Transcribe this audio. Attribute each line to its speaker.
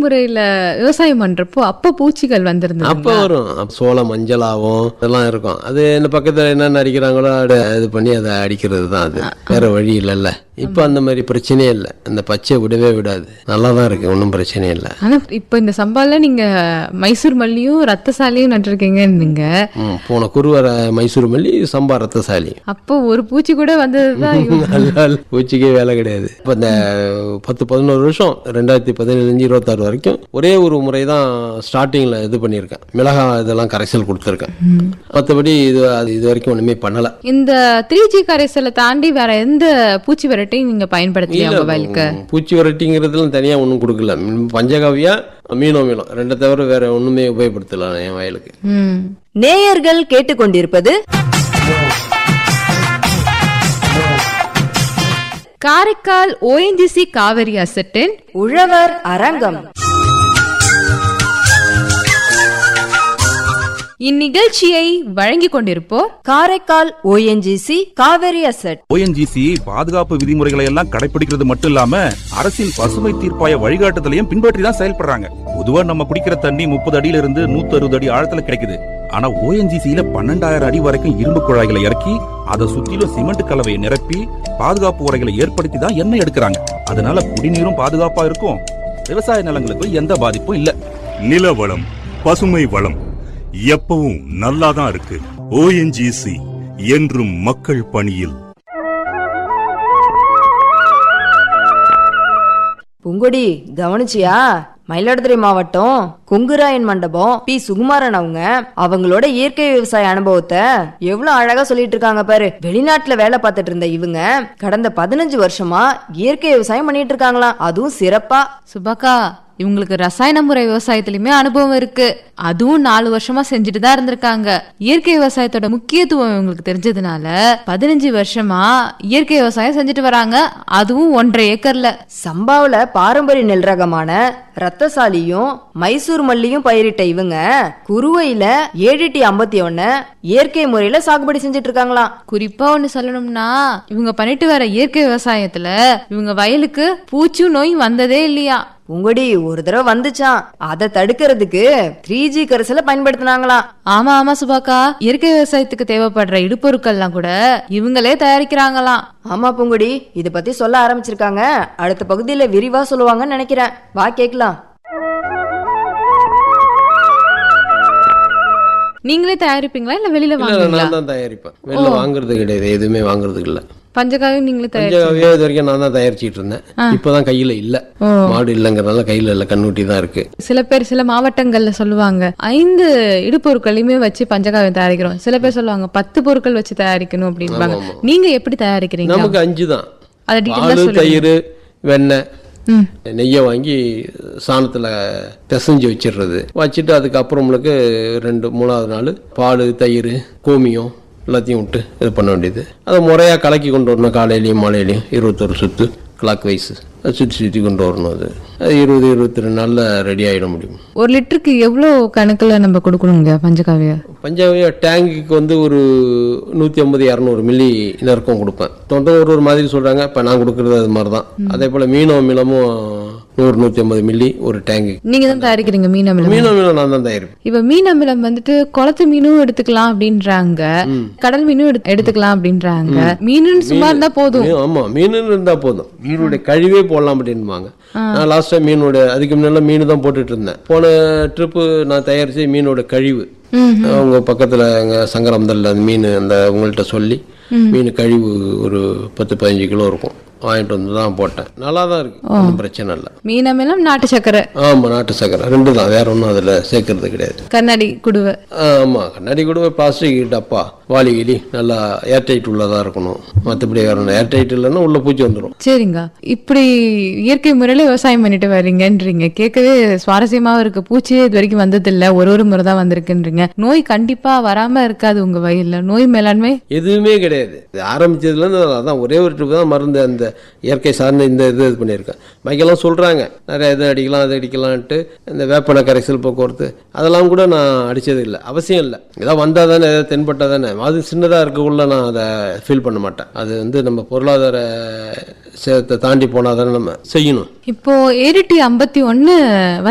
Speaker 1: முறையில விவசாயம் பண்றப்போ அப்ப பூச்சிகள் வந்திருந்தது
Speaker 2: அப்போ வரும் அப்ப சோளம் மஞ்சளாகும் இதெல்லாம் இருக்கும் அது என்ன பக்கத்துல என்னென்ன அடிக்கிறாங்களோ அதை இது பண்ணி அதை அடிக்கிறது தான் அது வேற வழி இல்லைல்ல இப்போ அந்த மாதிரி பிரச்சனையே இல்லை அந்த பச்சை விடவே விடாது நல்லா தான் இருக்கு ஒன்றும் பிரச்சனை இல்லை
Speaker 1: ஆனா இப்ப இந்த சம்பால நீங்க மைசூர் மல்லியும் ரத்தசாலியும் நட்டிருக்கீங்கன்னு
Speaker 2: ம், போன குருவர மைசூர் மல்லி சம்பா ரத்தசாலி
Speaker 1: அப்போ ஒரு பூச்சி கூட வந்ததுதான் இவங்க-
Speaker 2: நல்ல பூச்சிக்கே வேலை கிடையாது இப்போ இந்த பத்து பதினோரு வருஷம் ரெண்டாயிரத்தி பதினஞ்சு இருபத்தாறு வரைக்கும் ஒரே ஒரு முறை தான் ஸ்டார்டிங்கில் இது பண்ணியிருக்கேன் மிளகாய் இதெல்லாம் கரைசல் கொடுத்துருக்கேன் மற்றபடி இது அது இது வரைக்கும் ஒன்றுமே பண்ணலை
Speaker 1: இந்த த்ரீ ஜி கரைசலை தாண்டி வேற எந்த பூச்சி விரட்டையும் நீங்க பயன்படுத்தலையா உங்க வயலுக்கு
Speaker 2: ம், பூச்சி வெரைட்டிங்கிறதுலாம் தனியாக ஒன்றும் கொடுக்கல ம், பஞ்சகாவியா மீனோ மீனம் ரெண்டை தவிர வேற ஒன்றுமே உபயோகப்படுத்தல என் வயலுக்கு
Speaker 1: ம்
Speaker 3: நேயர்கள் கேட்டுக்கொண்டிருப்பது
Speaker 1: காரைக்கால் ஓஎன்ஜிசி காவிரி அசட்டின்
Speaker 3: உழவர் அரங்கம்
Speaker 1: இந்நிகழ்ச்சியை வழங்கிக் கொண்டிருப்போர்
Speaker 3: Karaikal ONGC Kaveri asset
Speaker 4: ONGC பாதுகாப்பு விதிமுறைகளை எல்லாம் கடைபிடிக்கிறது மட்டும் இல்லாம அரசின் பசுமை தீர்ப்பாய வழிகாட்டுதலையும் பின்பற்றி தான் செயல்படுறாங்க பொதுவா நம்ம குடிக்கிற தண்ணி முப்பது அடியில இருந்து நூத்தி அறுபது அடி ஆழத்துல கிடைக்குது ஆனா ஓஎன்ஜிசியில பன்னெண்டாயிரம் அடி வரைக்கும் இரும்பு குழாய்களை இறக்கி அதை சுற்றிலும் சிமெண்ட் கலவையை நிரப்பி பாதுகாப்பு உரைகளை ஏற்படுத்தி தான் எண்ணெய் எடுக்கிறாங்க அதனால குடிநீரும் பாதுகாப்பா இருக்கும் விவசாய நிலங்களுக்கும் எந்த பாதிப்பும் இல்ல
Speaker 5: நில வளம் பசுமை வளம் எப்பவும் நல்லாதான் இருக்கு ஓஎன்ஜிசி என்றும் மக்கள் பணியில்
Speaker 3: பூங்கொடி கவனிச்சியா மயிலாடுதுறை மாவட்டம் கொங்குராயன் மண்டபம் பி சுகுமாரன் அவங்க அவங்களோட இயற்கை விவசாய அனுபவத்தை எவ்வளவு அழகா சொல்லிட்டு இருக்காங்க பாரு வெளிநாட்டுல வேலை பார்த்துட்டு இருந்த இவங்க கடந்த பதினஞ்சு வருஷமா இயற்கை விவசாயம் பண்ணிட்டு இருக்காங்களாம் அதுவும் சிறப்பா
Speaker 1: சுபாக்கா இவங்களுக்கு ரசாயன முறை விவசாயத்திலயுமே அனுபவம் இருக்கு அதுவும் நாலு வருஷமா செஞ்சுட்டு தான் இருந்திருக்காங்க இயற்கை விவசாயத்தோட முக்கியத்துவம் இவங்களுக்கு தெரிஞ்சதுனால பதினஞ்சு வருஷமா இயற்கை விவசாயம் செஞ்சுட்டு வராங்க அதுவும் ஒன்றரை ஏக்கர்ல
Speaker 3: சம்பாவுல பாரம்பரிய நெல் ரகமான ரத்தசாலியும் மைசூர் மல்லியும் பயிரிட்ட இவங்க குருவையில ஏழு டி ஐம்பத்தி ஒன்னு இயற்கை முறையில சாகுபடி செஞ்சுட்டு இருக்காங்களாம்
Speaker 1: குறிப்பா ஒண்ணு சொல்லணும்னா இவங்க பண்ணிட்டு வர இயற்கை விவசாயத்துல இவங்க வயலுக்கு பூச்சும் நோய் வந்ததே இல்லையா
Speaker 3: உங்கடி ஒரு தடவை வந்துச்சான் அதை தடுக்கிறதுக்கு த்ரீ ஜி கரைசலை பயன்படுத்தினாங்களாம்
Speaker 1: ஆமா ஆமா சுபாக்கா இயற்கை விவசாயத்துக்கு தேவைப்படுற இடுபொருட்கள்லாம் கூட இவங்களே தயாரிக்கிறாங்களாம்
Speaker 3: ஆமா பூங்குடி இத பத்தி சொல்ல ஆரம்பிச்சிருக்காங்க அடுத்த பகுதியில விரிவா சொல்லுவாங்கன்னு நினைக்கிறேன் வா கேக்கலாம்
Speaker 1: நீங்களே தயாரிப்பீங்களா இல்ல வெளியில
Speaker 2: இல்லை
Speaker 1: வாங்குவீங்களா
Speaker 2: நான் தான் தயாரிப்பேன் வெளில வாங்குறது கிடையாது எதுவுமே வாங்குறதுக்கு இல்லை
Speaker 1: பஞ்சகாவியம் நீங்களே தயாரி
Speaker 2: பஞ்சகாவியா இது வரைக்கும் நான் தான் தயாரிச்சிட்டு இருந்தேன் இப்போதான் கையில இல்ல மாடு இல்லைங்கிறனால கையில இல்ல கண்ணுட்டி தான் இருக்கு
Speaker 1: சில பேர் சில மாவட்டங்கள்ல சொல்லுவாங்க ஐந்து இடுபொருட்களையுமே வச்சு பஞ்சகாவியம் தயாரிக்கிறோம் சில பேர் சொல்லுவாங்க பத்து பொருட்கள் வச்சு தயாரிக்கணும் அப்படின்பாங்க நீங்க எப்படி தயாரிக்கிறீங்க
Speaker 2: நமக்கு அஞ்சு தான்
Speaker 1: அதை டீட்டெயிலா
Speaker 2: பால்
Speaker 1: சொல்லுங்க
Speaker 2: தயிர் வெண்ணெய்
Speaker 1: ம்.
Speaker 2: நெய்யை வாங்கி சாணத்தில் பிசைஞ்சு வச்சிடுறது வச்சுட்டு அதுக்கப்புறமளுக்கு ரெண்டு மூணாவது நாள் பால் தயிர் கோமியம் எல்லாத்தையும் விட்டு இது பண்ண வேண்டியது அதை முறையாக கலக்கி கொண்டு வரணும் காலையிலையும் மாலையிலையும் இருபத்தொரு சுற்று கிளாக் வைஸ் சுற்றி சுற்றி கொண்டு வரணும் அது அது இருபது இருபத்தி ரெண்டு நாளில் ரெடி ஆகிட முடியும்
Speaker 1: ஒரு லிட்டருக்கு எவ்வளவு கணக்குல நம்ம கொடுக்கணுங்க பஞ்சகாவியம்
Speaker 2: பஞ்சாபிய டேங்குக்கு வந்து ஒரு நூற்றி ஐம்பது இரநூறு மில்லி நெருக்கம் கொடுப்பேன் தொண்டை ஒரு ஒரு மாதிரி சொல்கிறாங்க இப்போ நான் கொடுக்குறது அது மாதிரி தான் அதே போல் மீனோ மிளமும் நூறு நூற்றி ஐம்பது மில்லி ஒரு டேங்கு
Speaker 1: நீங்க தான் தயாரிக்கிறீங்க மீன் அமிலம்
Speaker 2: மீனோ மிளம் நான் தான் தயாரிப்பேன்
Speaker 1: இப்ப மீன் அமிலம் வந்துட்டு குளத்து மீனும் எடுத்துக்கலாம் அப்படின்றாங்க கடல் மீனும் எடுத்து- எடுத்துக்கலாம் அப்படின்றாங்க மீனுன்னு சும்மா இருந்தா போதும்
Speaker 2: மீன் ஆமாம் மீனுன்னு இருந்தால் போதும் மீனுடைய கழிவே போடலாம் அப்படின்பாங்க நான் லாஸ்ட் டைம் மீனோட அதுக்கு முன்னால மீன் தான் போட்டுட்டு இருந்தேன் போன ட்ரிப்பு நான் தயாரிச்ச மீனோட கழிவு அவங்க பக்கத்தில் எங்கள் சங்கரம்தல்ல அந்த மீன் அந்த உங்கள்கிட்ட சொல்லி மீன் கழிவு ஒரு பத்து பதினஞ்சு கிலோ இருக்கும் வாங்கிட்டு வந்து தான் போட்டேன் நல்லா தான் இருக்கு ஒன்றும் பிரச்சனை இல்லை
Speaker 1: மீன் அமிலம் நாட்டு சக்கரை
Speaker 2: ஆமாம் நாட்டு சக்கரை ரெண்டு தான் வேற ஒன்றும் அதில் சேர்க்கறது கிடையாது
Speaker 1: கண்ணாடி குடுவை
Speaker 2: ஆமாம் கண்ணாடி கூட பிளாஸ்டிக் டப்பா வாலி கிளி நல்லா ஏர்டைட் உள்ளதாக இருக்கணும் மற்றபடி வேற ஒன்றும் ஏர்டைட் இல்லைன்னா உள்ள பூச்சி வந்துடும்
Speaker 1: சரிங்க இப்படி இயற்கை முறையில விவசாயம் பண்ணிட்டு வர்றீங்கன்றீங்க கேட்கவே சுவாரஸ்யமாவும் இருக்கு பூச்சியே இது வரைக்கும் வந்தது இல்ல ஒரு ஒரு முறை தான் வந்திருக்குன்றீங்க நோய் கண்டிப்பா வராம இருக்காது உங்க வயல்ல நோய் மேலாண்மை
Speaker 2: எதுவுமே கிடையாது இது ஆரம்பிச்சதுலேருந்து அதான் ஒரே ஒரு ட்ரிப் தான் மருந்து அந்த இயற்கை சார்ந்த இந்த இது இது பண்ணியிருக்கேன் பாக்கியெல்லாம் சொல்கிறாங்க நிறைய இது அடிக்கலாம் அது அடிக்கலான்ட்டு இந்த வேப்பன கரைசல் போக்குவரத்து அதெல்லாம் கூட நான் அடித்தது இல்லை அவசியம் இல்லை ஏதாவது வந்தால் தானே ஏதாவது தென்பட்டால் தானே அது சின்னதாக இருக்கக்குள்ள நான் அதை ஃபீல் பண்ண மாட்டேன் அது வந்து நம்ம பொருளாதார சேதத்தை தாண்டி போனால் தானே நம்ம செய்யணும்
Speaker 1: இப்போ ஏரிட்டி ஐம்பத்தி ஒன்னு